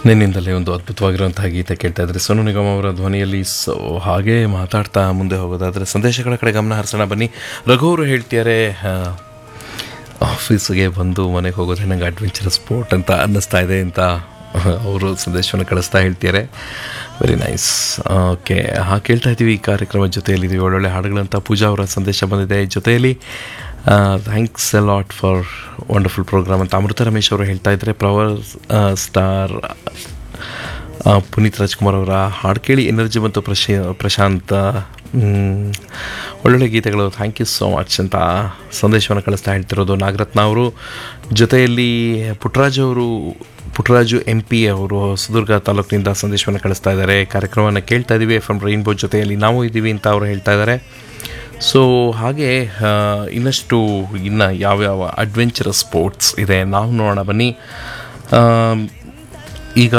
ನಿನ್ನಿಂದಲೇ ಒಂದು ಅದ್ಭುತವಾಗಿರುವಂತಹ ಗೀತೆ ಕೇಳ್ತಾ ಇದ್ರೆ ಸೋನು ನಿಗಮ್ ಅವರ ಧ್ವನಿಯಲ್ಲಿ ಸೊ ಹಾಗೆ ಮಾತಾಡ್ತಾ ಮುಂದೆ ಹೋಗೋದಾದರೆ ಸಂದೇಶಗಳ ಕಡೆ ಗಮನ ಹರಿಸೋಣ ಬನ್ನಿ ರಘು ಅವರು ಹೇಳ್ತಿದ್ದಾರೆ ಆ, ಆಫೀಸ್ಗೆ ಬಂದು ಮನೆಗೆ ಹೋಗೋದ್ರೆ ನಂಗೆ ಅಡ್ವೆಂಚರ್ ಸ್ಪೋರ್ಟ್ ಅಂತ ಅನ್ನಿಸ್ತಾ ಇದೆ ಅಂತ ಅವರು ಸಂದೇಶವನ್ನು ಕಳಿಸ್ತಾ ಹೇಳ್ತಿದ್ದಾರೆ ವೆರಿ ನೈಸ್ ಓಕೆ ಹಾಂ ಕೇಳ್ತಾ ಇದ್ದೀವಿ ಈ ಕಾರ್ಯಕ್ರಮದ ಜೊತೆಯಲ್ಲಿ ಇದೀವಿ ಒಳ್ಳೊಳ್ಳೆ ಹಾಡುಗಳಂತ ಪೂಜಾ ಅವರ ಸಂದೇಶ ಬಂದಿದೆ ಜೊತೆಯಲ್ಲಿ thanks a lot for wonderful programme ಅಂತ ಅಮೃತ ರಮೇಶ್ ಅವರು ಹೇಳ್ತಾ ಇದ್ದಾರೆ ಪ್ರವರ್ ಸ್ಟಾರ್ ಆ, ಪುನೀತ್ ರಾಜ್ಕುಮಾರ್ ಅವರ ಹಾಡು ಕೇಳಿ ಎನರ್ಜಿ ಮತ್ತು ಪ್ರಶಿ ಪ್ರಶಾಂತ್ ಮ್, ಒಳ್ಳೊಳ್ಳೆ ಗೀತೆಗಳು ಥ್ಯಾಂಕ್ ಯು ಸೋ ಮಚ್ ಅಂತ ಸಂದೇಶವನ್ನು ಕಳಿಸ್ತಾ ಹೇಳ್ತಿರೋದು ನಾಗರತ್ನ ಅವರು ಜೊತೆಯಲ್ಲಿ ಪುಟ್ಟರಾಜು ಅವರು ಪುಟ್ಟರಾಜು ಎಂ ಪಿ ಅವರು ಹೊಸದುರ್ಗ ತಾಲೂಕಿನಿಂದ ಸಂದೇಶವನ್ನು ಕಳಿಸ್ತಾ ಇದ್ದಾರೆ ಕಾರ್ಯಕ್ರಮವನ್ನು ಕೇಳ್ತಾ ಇದ್ದೀವಿ ಎಫ್ ಎಮ್ ರೈನ್ಬೋ ಜೊತೆಯಲ್ಲಿ ನಾವು ಇದ್ದೀವಿ ಅಂತ ಅವರು ಹೇಳ್ತಾ ಇದ್ದಾರೆ ಸೊ ಹಾಗೆ ಆ, ಇನ್ನಷ್ಟು ಇನ್ನು ಯಾವ್ಯಾವ ಅಡ್ವೆಂಚರಸ್ ಸ್ಪೋರ್ಟ್ಸ್ ಇದೆ ನಾವು ನೋಡೋಣ ಬನ್ನಿ ಆಮ್, ಈಗ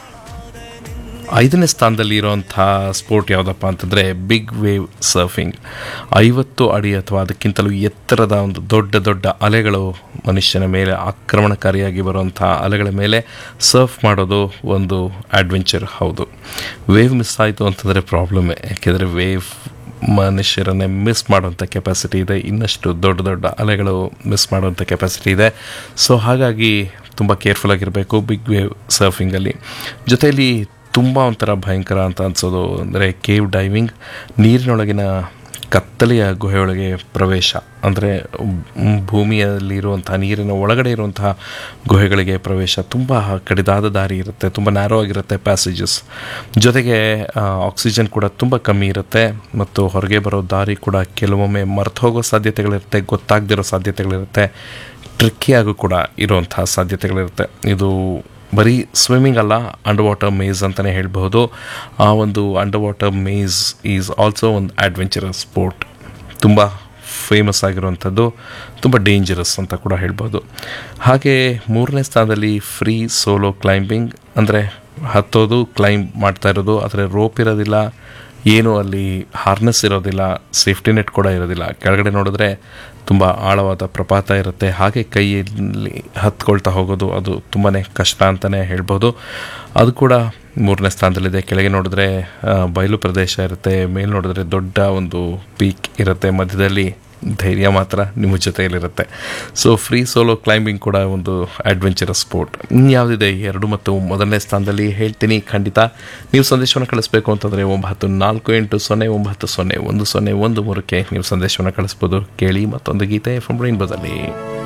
ಐದನೇ ಸ್ಥಾನದಲ್ಲಿ ಇರುವಂಥ ಸ್ಪೋರ್ಟ್ ಯಾವುದಪ್ಪ ಅಂತಂದರೆ ಬಿಗ್ ವೇವ್ ಸರ್ಫಿಂಗ್ ಐವತ್ತು ಅಡಿ ಅಥವಾ ಅದಕ್ಕಿಂತಲೂ ಎತ್ತರದ ಒಂದು ದೊಡ್ಡ ದೊಡ್ಡ ಅಲೆಗಳು ಮನುಷ್ಯನ ಮೇಲೆ ಆಕ್ರಮಣಕಾರಿಯಾಗಿ ಬರುವಂಥ ಅಲೆಗಳ ಮೇಲೆ ಸರ್ಫ್ ಮಾಡೋದು ಒಂದು ಅಡ್ವೆಂಚರ್ ಹೌದು ವೇವ್ ಮಿಸ್ ಆಯಿತು ಅಂತಂದರೆ ಪ್ರಾಬ್ಲಮ್ಮೇ ಯಾಕೆಂದರೆ ವೇವ್ ಮನುಷ್ಯರನ್ನೇ ಮಿಸ್ ಮಾಡುವಂಥ ಕೆಪಾಸಿಟಿ ಇದೆ ಇನ್ನಷ್ಟು ದೊಡ್ಡ ದೊಡ್ಡ ಅಲೆಗಳು ಮಿಸ್ ಮಾಡುವಂಥ ಕೆಪಾಸಿಟಿ ಇದೆ ಸೊ ಹಾಗಾಗಿ ತುಂಬ ಕೇರ್ಫುಲ್ ಆಗಿರಬೇಕು ಬಿಗ್ ವೇವ್ ಸರ್ಫಿಂಗಲ್ಲಿ ಜೊತೆಯಲ್ಲಿ ತುಂಬ ಒಂಥರ ಭಯಂಕರ ಅಂತ ಅನಿಸೋದು ಅಂದರೆ ಕೇವ್ ಡೈವಿಂಗ್ ನೀರಿನೊಳಗಿನ ಕತ್ತಲೆಯ ಗುಹೆಯೊಳಗೆ ಪ್ರವೇಶ ಅಂದರೆ ಭೂಮಿಯಲ್ಲಿರುವಂಥ ನೀರಿನ ಒಳಗಡೆ ಇರುವಂತಹ ಗುಹೆಗಳಿಗೆ ಪ್ರವೇಶ ತುಂಬ ಕಡಿದಾದ ದಾರಿ ಇರುತ್ತೆ ತುಂಬ ನ್ಯಾರೋ ಆಗಿರುತ್ತೆ ಪ್ಯಾಸೇಜಸ್ ಜೊತೆಗೆ ಆಕ್ಸಿಜನ್ ಕೂಡ ತುಂಬ ಕಮ್ಮಿ ಇರುತ್ತೆ ಮತ್ತು ಹೊರಗೆ ಬರೋ ದಾರಿ ಕೂಡ ಕೆಲವೊಮ್ಮೆ ಮರೆತು ಹೋಗೋ ಸಾಧ್ಯತೆಗಳಿರುತ್ತೆ ಗೊತ್ತಾಗದಿರೋ ಸಾಧ್ಯತೆಗಳಿರುತ್ತೆ ಟ್ರಿಕ್ಕಿಯಾಗೂ ಕೂಡ ಇರುವಂತಹ ಸಾಧ್ಯತೆಗಳಿರುತ್ತೆ ಇದು ಬರೀ ಸ್ವಿಮ್ಮಿಂಗ್ ಅಲ್ಲ ಅಂಡರ್ ವಾಟರ್ ಮೇಜ್ ಅಂತಲೇ ಹೇಳ್ಬಹುದು ಆ ಒಂದು under water maze is also ಒಂದು ಅಡ್ವೆಂಚರಸ್ ಸ್ಪೋರ್ಟ್ ತುಂಬ ಫೇಮಸ್ ಆಗಿರುವಂಥದ್ದು ತುಂಬ ಡೇಂಜರಸ್ ಅಂತ ಕೂಡ ಹೇಳ್ಬೋದು ಹಾಗೆ ಮೂರನೇ ಸ್ಥಾನದಲ್ಲಿ ಫ್ರೀ ಸೋಲೋ ಕ್ಲೈಂಬಿಂಗ್ ಅಂದರೆ ಹತ್ತೋದು ಕ್ಲೈಂಬ್ ಮಾಡ್ತಾ ಇರೋದು ಆದರೆ ರೋಪ್ ಇರೋದಿಲ್ಲ ಏನು ಅಲ್ಲಿ ಹಾರ್ನೆಸ್ ಇರೋದಿಲ್ಲ ಸೇಫ್ಟಿ ನೆಟ್ ಕೂಡ ಇರೋದಿಲ್ಲ ಕೆಳಗಡೆ ನೋಡಿದ್ರೆ ತುಂಬ ಆಳವಾದ ಪ್ರಪಾತ ಇರುತ್ತೆ ಹಾಗೆ ಕೈಯಲ್ಲಿ ಹತ್ಕೊಳ್ತಾ ಹೋಗೋದು ಅದು ತುಂಬಾ ಕಷ್ಟ ಅಂತಲೇ ಹೇಳ್ಬೋದು ಅದು ಕೂಡ ಮೂರನೇ ಸ್ಥಾನದಲ್ಲಿದೆ ಕೆಳಗೆ ನೋಡಿದ್ರೆ ಆ, ಬಯಲು ಪ್ರದೇಶ ಇರುತ್ತೆ ಮೇಲೆ ನೋಡಿದ್ರೆ ದೊಡ್ಡ ಒಂದು ಪೀಕ್ ಇರುತ್ತೆ ಮಧ್ಯದಲ್ಲಿ ಧೈರ್ಯ ಮಾತ್ರ ನಿಮ್ಮ ಜೊತೆಯಲ್ಲಿರುತ್ತೆ ಸೊ ಫ್ರೀ ಸೋಲೋ ಕ್ಲೈಂಬಿಂಗ್ ಕೂಡ ಒಂದು ಅಡ್ವೆಂಚರಸ್ ಸ್ಪೋರ್ಟ್ ಇನ್ಯಾವುದಿದೆ ಈ ಎರಡು ಮತ್ತು ಮೊದಲನೇ ಸ್ಥಾನದಲ್ಲಿ ಹೇಳ್ತೀನಿ ಖಂಡಿತ ನೀವು ಸಂದೇಶವನ್ನು ಕಳಿಸ್ಬೇಕು ಅಂತಂದರೆ ಒಂಬತ್ತು ನಾಲ್ಕು ಎಂಟು ಸೊನ್ನೆ ಒಂಬತ್ತು ಸೊನ್ನೆ ಒಂದು ಸೊನ್ನೆ ಒಂದು ಮೂರಕ್ಕೆ ನೀವು ಸಂದೇಶವನ್ನು ಕಳಿಸ್ಬೋದು ಕೇಳಿ ಮತ್ತೊಂದು ಗೀತೆ ಫ್ರಮ್ ರೈನ್ಬೋದಲ್ಲಿ